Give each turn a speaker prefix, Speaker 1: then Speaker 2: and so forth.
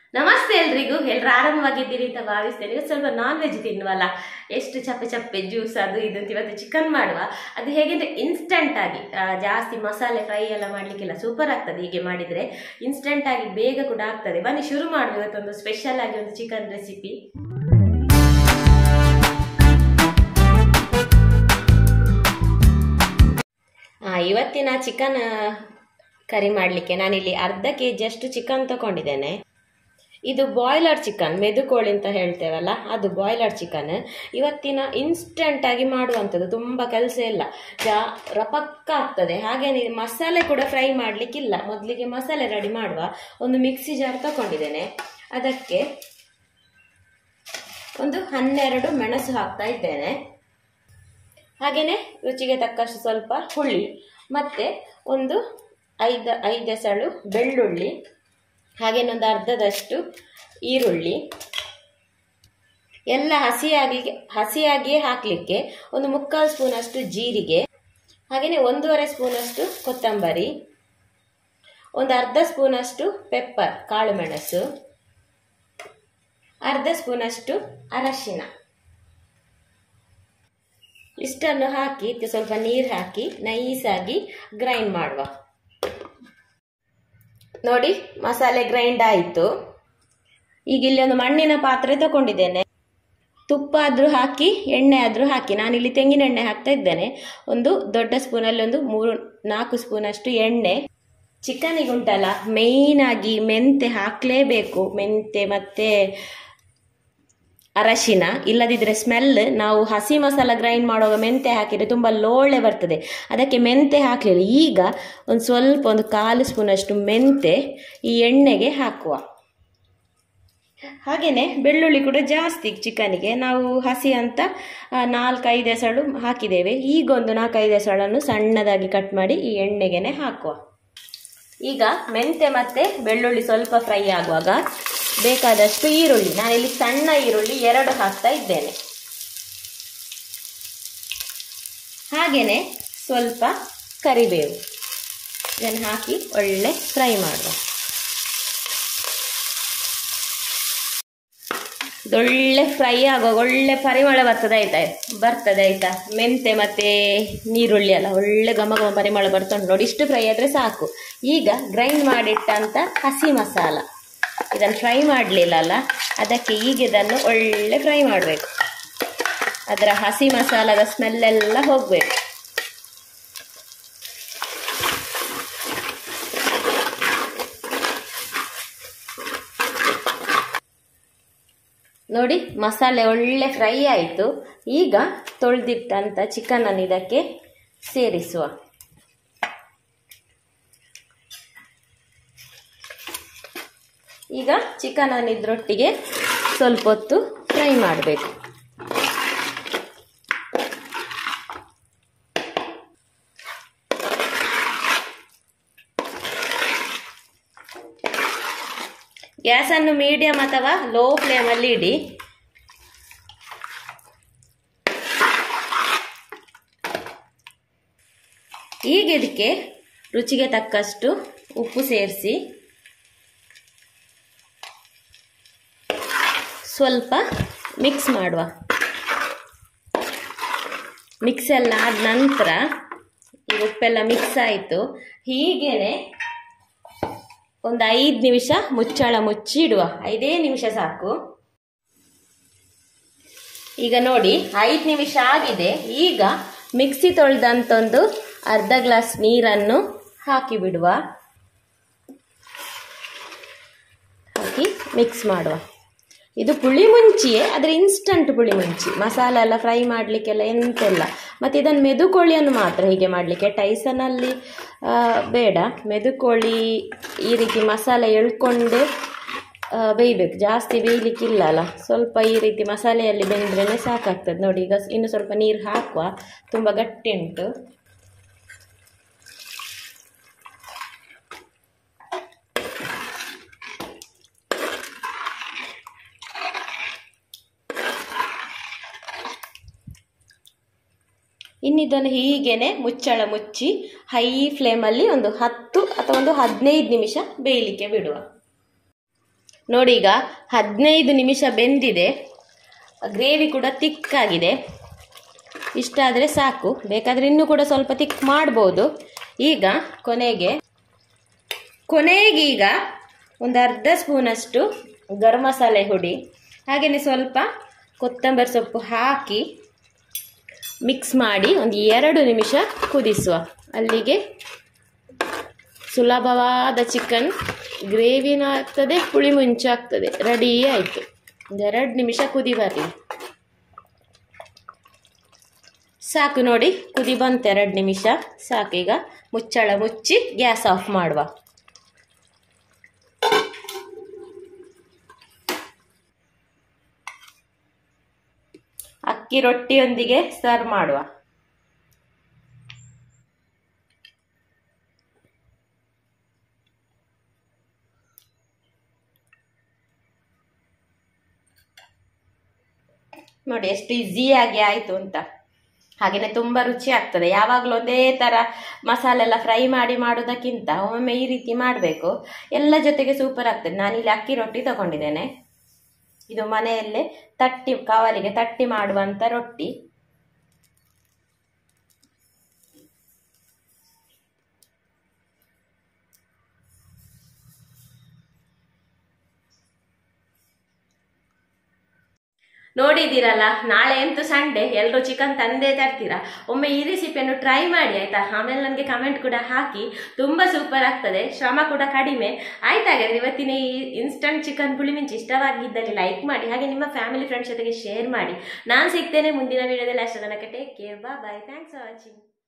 Speaker 1: ನಮಸ್ತೆ ಎಲ್ರಿಗೂ ಎಲ್ರು ಆರಾಮವಾಗಿದ್ದೀರಿ ಅಂತ ಭಾವಿಸ್ತೇನೆ ಇವತ್ತು ಸ್ವಲ್ಪ ನಾನ್ ವೆಜ್ ತಿನ್ನುವಲ್ಲ ಎಷ್ಟು ಚಪ್ಪೆ ಚಪ್ಪೆ ಜ್ಯೂಸ್ ಅದು ಇದು ಅಂತ ಇವತ್ತು ಚಿಕನ್ ಮಾಡುವ ಅದು ಹೇಗೆಂದ್ರೆ ಇನ್ಸ್ಟಂಟ್ ಆಗಿ ಆ, ಜಾಸ್ತಿ ಮಸಾಲೆ ಫ್ರೈ ಎಲ್ಲ ಮಾಡ್ಲಿಕ್ಕಿಲ್ಲ ಸೂಪರ್ ಆಗ್ತದೆ ಹೀಗೆ ಮಾಡಿದ್ರೆ ಇನ್ಸ್ಟಂಟ್ ಆಗಿ ಬೇಗ ಕೂಡ ಆಗ್ತದೆ ಬನ್ನಿ ಶುರು ಮಾಡುವ ಇವತ್ತೊಂದು ಸ್ಪೆಷಲ್ ಆಗಿ ಒಂದು ಚಿಕನ್ ರೆಸಿಪಿ ಇವತ್ತಿನ ಚಿಕನ್ ಕರಿ ಮಾಡಲಿಕ್ಕೆ ನಾನಿಲ್ಲಿ ಅರ್ಧ ಕೆ ಜಿಯಷ್ಟು ಚಿಕನ್ ತಗೊಂಡಿದ್ದೇನೆ ಇದು ಬಾಯ್ಲರ್ ಚಿಕನ್ ಮೆದುಕೋಳಿ ಅಂತ ಹೇಳ್ತೇವಲ್ಲ ಅದು ಬಾಯ್ಲರ್ ಚಿಕನ್ ಇವತ್ತಿನ ಇನ್ಸ್ಟಂಟ್ ಆಗಿ ಮಾಡುವಂಥದ್ದು ತುಂಬ ಕೆಲಸ ಇಲ್ಲ ಜಾ ರಪಕ್ಕ ಆಗ್ತದೆ ಹಾಗೇನೆ ಮಸಾಲೆ ಕೂಡ ಫ್ರೈ ಮಾಡಲಿಕ್ಕಿಲ್ಲ ಮೊದಲಿಗೆ ಮಸಾಲೆ ರೆಡಿ ಮಾಡುವ ಒಂದು ಮಿಕ್ಸಿ ಜಾರ್ ತಗೊಂಡಿದ್ದೇನೆ ಅದಕ್ಕೆ ಒಂದು ಹನ್ನೆರಡು ಮೆಣಸು ಹಾಕ್ತಾ ಇದ್ದೇನೆ ಹಾಗೆಯೇ ರುಚಿಗೆ ತಕ್ಕಷ್ಟು ಸ್ವಲ್ಪ ಹುಳಿ ಮತ್ತು ಒಂದು ಐದು ಐದು ಎಸಳು ಬೆಳ್ಳುಳ್ಳಿ ಹಾಗೇನೆ ಒಂದು ಅರ್ಧದಷ್ಟು ಈರುಳ್ಳಿ ಎಲ್ಲ ಹಸಿಯಾಗಿ ಹಸಿಯಾಗಿಯೇ ಹಾಕಲಿಕ್ಕೆ ಒಂದು ಮುಕ್ಕಾಲು ಸ್ಪೂನಷ್ಟು ಜೀರಿಗೆ ಹಾಗೆಯೇ ಒಂದೂವರೆ ಸ್ಪೂನಷ್ಟು ಕೊತ್ತಂಬರಿ ಒಂದು ಅರ್ಧ ಸ್ಪೂನಷ್ಟು ಪೆಪ್ಪರ್ ಕಾಳು ಮೆಣಸು ಅರ್ಧ ಸ್ಪೂನಷ್ಟು ಅರಶಿನ ಇಷ್ಟನ್ನು ಹಾಕಿ ಸ್ವಲ್ಪ ನೀರು ಹಾಕಿ ನೈಸಾಗಿ ಗ್ರೈಂಡ್ ಮಾಡುವ ನೋಡಿ ಮಸಾಲೆ ಗ್ರೈಂಡ್ ಆಯಿತು ಈಗ ಇಲ್ಲಿ ಒಂದು ಮಣ್ಣಿನ ಪಾತ್ರೆ ತಗೊಂಡಿದ್ದೇನೆ ತುಪ್ಪ ಆದರೂ ಹಾಕಿ ಎಣ್ಣೆ ಆದರೂ ಹಾಕಿ ನಾನಿಲ್ಲಿ ತೆಂಗಿನ ಎಣ್ಣೆ ಹಾಕ್ತಾ ಇದ್ದೇನೆ ಒಂದು ದೊಡ್ಡ ಸ್ಪೂನಲ್ಲಿ ಒಂದು ಮೂರು ನಾಲ್ಕು ಸ್ಪೂನಷ್ಟು ಎಣ್ಣೆ ಚಿಕನಿಗೆ ಉಂಟಲ್ಲ ಮೇಯ್ನಾಗಿ ಮೆಂತೆ ಹಾಕಲೇಬೇಕು ಮೆಂತೆ ಮತ್ತು ಅರಶಿನ ಇಲ್ಲದಿದ್ದರೆ ಸ್ಮೆಲ್ ನಾವು ಹಸಿ ಮಸಾಲ ಗ್ರೈಂಡ್ ಮಾಡುವಾಗ ಮೆಂತೆ ಹಾಕಿದರೆ ತುಂಬ ಲೋಳೆ ಬರ್ತದೆ ಅದಕ್ಕೆ ಮೆಂತೆ ಹಾಕಲಿಲ್ಲ ಈಗ ಒಂದು ಸ್ವಲ್ಪ ಒಂದು ಕಾಲು ಸ್ಪೂನಷ್ಟು ಮೆಂತೆ ಈ ಎಣ್ಣೆಗೆ ಹಾಕುವ ಹಾಗೆಯೇ ಬೆಳ್ಳುಳ್ಳಿ ಕೂಡ ಜಾಸ್ತಿ ಚಿಕನಿಗೆ ನಾವು ಹಸಿ ಅಂತ ನಾಲ್ಕೈದು ಎಸಳು ಹಾಕಿದ್ದೇವೆ ಈಗ ಒಂದು ನಾಲ್ಕೈದು ಎಸಳನ್ನು ಸಣ್ಣದಾಗಿ ಕಟ್ ಮಾಡಿ ಈ ಎಣ್ಣೆಗೆನೆ ಹಾಕುವ ಈಗ ಮೆಂತೆ ಮತ್ತು ಬೆಳ್ಳುಳ್ಳಿ ಸ್ವಲ್ಪ ಫ್ರೈ ಆಗುವಾಗ ಬೇಕಾದಷ್ಟು ಈರುಳ್ಳಿ ನಾನಿಲ್ಲಿ ಸಣ್ಣ ಈರುಳ್ಳಿ ಎರಡು ಹಾಕ್ತಾ ಇದ್ದೇನೆ ಹಾಗೆಯೇ ಸ್ವಲ್ಪ ಕರಿಬೇವು ಇದನ್ನು ಹಾಕಿ ಒಳ್ಳೆ ಫ್ರೈ ಮಾಡುವ ಇದೊಳ್ಳೆ ಫ್ರೈ ಆಗುವಾಗ ಒಳ್ಳೆ ಪರಿಮಳ ಬರ್ತದೆ ಆಯ್ತಾ ಬರ್ತದೆ ಆಯ್ತಾ ಮೆಂತೆ ಮತ್ತು ನೀರುಳ್ಳಿ ಎಲ್ಲ ಒಳ್ಳೆ ಘಮ ಘಮ ಪರಿಮಳ ಬರ್ತುಂಟು ನೋಡಿ ಇಷ್ಟು ಫ್ರೈ ಆದರೆ ಸಾಕು ಈಗ ಗ್ರೈಂಡ್ ಮಾಡಿಟ್ಟಂಥ ಹಸಿ ಮಸಾಲ ಇದನ್ನು ಫ್ರೈ ಮಾಡಲಿಲ್ಲಲ್ಲ ಅದಕ್ಕೆ ಈಗ ಇದನ್ನು ಒಳ್ಳೆ ಫ್ರೈ ಮಾಡಬೇಕು ಅದರ ಹಸಿ ಮಸಾಲದ ಸ್ಮೆಲ್ಲೆಲ್ಲ ಹೋಗಬೇಕು ನೋಡಿ ಮಸಾಲೆ ಒಳ್ಳೆ ಫ್ರೈ ಆಯಿತು ಈಗ ತೊಳೆದಿಟ್ಟಂಥ ಚಿಕನನ್ನು ಇದಕ್ಕೆ ಸೇರಿಸುವ ಈಗ ಚಿಕನನ್ನು ಇದ್ರೊಟ್ಟಿಗೆ ಸ್ವಲ್ಪ ಹೊತ್ತು ಫ್ರೈ ಮಾಡಬೇಕು ಗ್ಯಾಸನ್ನು ಮೀಡಿಯಂ ಅಥವಾ ಲೋ ಫ್ಲೇಮಲ್ಲಿ ಇಡಿ ಈಗ ಇದಕ್ಕೆ ರುಚಿಗೆ ತಕ್ಕಷ್ಟು ಉಪ್ಪು ಸೇರಿಸಿ ಸ್ವಲ್ಪ ಮಿಕ್ಸ್ ಮಾಡುವ ಮಿಕ್ಸ್ ಎಲ್ಲ ಆದ ನಂತರ ಈಗ ಉಪ್ಪೆಲ್ಲ ಮಿಕ್ಸ್ ಆಯಿತು ಹೀಗೇನೆ ಒಂದು ಐದು ನಿಮಿಷ ಮುಚ್ಚಳ ಮುಚ್ಚಿ ಇಡುವ ಐದೇ ನಿಮಿಷ ಸಾಕು ಈಗ ನೋಡಿ ಐದು ನಿಮಿಷ ಆಗಿದೆ ಈಗ ಮಿಕ್ಸಿ ತೊಳೆದಂತೊಂದು ಅರ್ಧ ಗ್ಲಾಸ್ ನೀರನ್ನು ಹಾಕಿ ಬಿಡುವ ಹಾಕಿ ಮಿಕ್ಸ್ ಮಾಡುವ ಇದು ಪುಳಿ ಮುಂಚಿಯೇ ಆದರೆ ಇನ್ಸ್ಟಂಟ್ ಪುಳಿ ಮುಂಚಿ ಮಸಾಲ ಎಲ್ಲ ಫ್ರೈ ಮಾಡಲಿಕ್ಕೆಲ್ಲ ಎಂತೆಲ್ಲ ಮತ್ತು ಇದನ್ನು ಮೆದುಕೋಳಿಯನ್ನು ಮಾತ್ರ ಹೀಗೆ ಮಾಡಲಿಕ್ಕೆ ಟೈಸನಲ್ಲಿ ಬೇಡ ಮೆದುಕೋಳಿ ಈ ರೀತಿ ಮಸಾಲೆ ಎಳ್ಕೊಂಡು ಬೇಯಬೇಕು ಜಾಸ್ತಿ ಬೇಯಲಿಕ್ಕಿಲ್ಲ ಅಲ್ಲ ಸ್ವಲ್ಪ ಈ ರೀತಿ ಮಸಾಲೆಯಲ್ಲಿ ಬೆಂದ್ರೇ ಸಾಕಾಗ್ತದೆ ನೋಡಿ ಈಗ ಇನ್ನು ಸ್ವಲ್ಪ ನೀರು ಹಾಕುವ ತುಂಬ ಗಟ್ಟಿ ಉಂಟು ಇನ್ನಿದನ್ನು ಹೀಗೇನೆ ಮುಚ್ಚಳ ಮುಚ್ಚಿ ಹೈ ಫ್ಲೇಮಲ್ಲಿ ಒಂದು ಹತ್ತು ಅಥವಾ ಒಂದು ಹದಿನೈದು ನಿಮಿಷ ಬೇಯಲಿಕ್ಕೆ ಬಿಡುವ ನೋಡಿ ಈಗ ಹದಿನೈದು ನಿಮಿಷ ಬೆಂದಿದೆ ಗ್ರೇವಿ ಕೂಡ ತಿಕ್ಕಾಗಿದೆ ಇಷ್ಟಾದರೆ ಸಾಕು ಬೇಕಾದರೆ ಇನ್ನೂ ಕೂಡ ಸ್ವಲ್ಪ ತಿಕ್ ಮಾಡ್ಬೋದು ಈಗ ಕೊನೆಗೆ ಕೊನೆಗೆ ಈಗ ಒಂದು ಅರ್ಧ ಸ್ಪೂನಷ್ಟು ಗರಂ ಮಸಾಲೆ ಹುಡಿ ಹಾಗೆಯೇ ಸ್ವಲ್ಪ ಕೊತ್ತಂಬರಿ ಸೊಪ್ಪು ಹಾಕಿ ಮಿಕ್ಸ್ ಮಾಡಿ ಒಂದು ಎರಡು ನಿಮಿಷ ಕುದಿಸುವ ಅಲ್ಲಿಗೆ ಸುಲಭವಾದ ಚಿಕನ್ ಗ್ರೇವಿನೂ ಆಗ್ತದೆ ಪುಳಿ ಮುಂಚೆ ಆಗ್ತದೆ ರೆಡಿ ಆಯಿತು ಒಂದೆರಡು ನಿಮಿಷ ಕುದಿ ಬರಲಿ ಸಾಕು ನೋಡಿ ಕುದಿ ಬಂತು ಎರಡು ನಿಮಿಷ ಸಾಕು ಈಗ ಮುಚ್ಚಳ ಮುಚ್ಚಿ ಗ್ಯಾಸ್ ಆಫ್ ಮಾಡುವ ಅಕ್ಕಿ ರೊಟ್ಟಿಯೊಂದಿಗೆ ಸರ್ವ್ ಮಾಡುವ ನೋಡಿ ಎಷ್ಟು ಈಸಿಯಾಗಿ ಆಯಿತು ಅಂತ ಹಾಗೆಯೇ ತುಂಬ ರುಚಿ ಆಗ್ತದೆ ಯಾವಾಗಲೂ ಒಂದೇ ಥರ ಮಸಾಲೆ ಎಲ್ಲ ಫ್ರೈ ಮಾಡಿ ಮಾಡೋದಕ್ಕಿಂತ ಒಮ್ಮೊಮ್ಮೆ ಈ ರೀತಿ ಮಾಡಬೇಕು ಎಲ್ಲ ಜೊತೆಗೆ ಸೂಪರ್ ಆಗ್ತದೆ ನಾನಿಲ್ಲಿ ಅಕ್ಕಿ ರೊಟ್ಟಿ ತಗೊಂಡಿದ್ದೇನೆ ಇದು ಮನೆಯಲ್ಲೇ ತಟ್ಟಿ ಕವಲಿಗೆ ತಟ್ಟಿ ಮಾಡುವಂಥ ರೊಟ್ಟಿ ನೋಡಿದ್ದೀರಲ್ಲ ನಾಳೆ ಅಂತೂ ಸಂಡೇ ಎಲ್ಲರೂ ಚಿಕನ್ ತಂದೇ ತರ್ತೀರಾ ಒಮ್ಮೆ ಈ ರೆಸಿಪಿಯನ್ನು ಟ್ರೈ ಮಾಡಿ ಆಯ್ತಾ ಆಮೇಲೆ ನನಗೆ ಕಮೆಂಟ್ ಕೂಡ ಹಾಕಿ ತುಂಬ ಸೂಪರ್ ಆಗ್ತದೆ ಶ್ರಮ ಕೂಡ ಕಡಿಮೆ ಆಯ್ತಾಗಾದ್ರೆ ಇವತ್ತಿನ ಈ ಇನ್ಸ್ಟಂಟ್ ಚಿಕನ್ ಪುಳಿ ಮಿಂಚು ಇಷ್ಟವಾಗಿದ್ದಲ್ಲಿ ಲೈಕ್ ಮಾಡಿ ಹಾಗೆ ನಿಮ್ಮ ಫ್ಯಾಮಿಲಿ ಫ್ರೆಂಡ್ಸ್ ಜೊತೆಗೆ ಶೇರ್ ಮಾಡಿ ನಾನು ಸಿಗ್ತೇನೆ ಮುಂದಿನ ವಿಡಿಯೋದಲ್ಲಿ ಅಷ್ಟು ತನಕ ಟೇಕ್ ಕೇರ್ ಬಾ ಬಾಯ್ ಥ್ಯಾಂಕ್ಸ್ ಫಾರ್ ವಾಚಿಂಗ್